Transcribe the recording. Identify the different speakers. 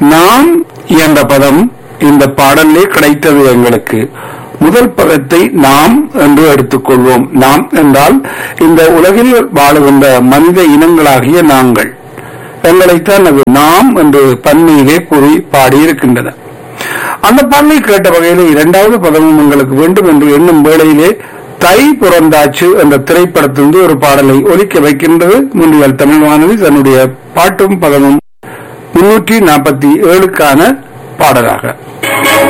Speaker 1: நாம் என்ற பதம் இந்த பாடலே கிடைத்தது எங்களுக்கு முதல் பதத்தை நாம் என்று எடுத்துக்கொள்வோம் நாம் என்றால் இந்த உலகில் வாழுகின்ற மனித இனங்களாகிய நாங்கள் எங்களைத்தான் அது நாம் என்று பன்மையிலே கூறி பாடியிருக்கின்றன அந்த பாடலை கேட்ட வகையிலே இரண்டாவது பதமும் உங்களுக்கு வேண்டும் என்று எண்ணும் வேளையிலே தை புறந்தாச்சு என்ற திரைப்படத்திலிருந்து ஒரு பாடலை ஒலிக்க வைக்கின்றது முன்றியல் தமிழ் வானொலி தன்னுடைய பாட்டும் பதமும் முன்னூற்றி நாற்பத்தி ஏழுக்கான பாடலாக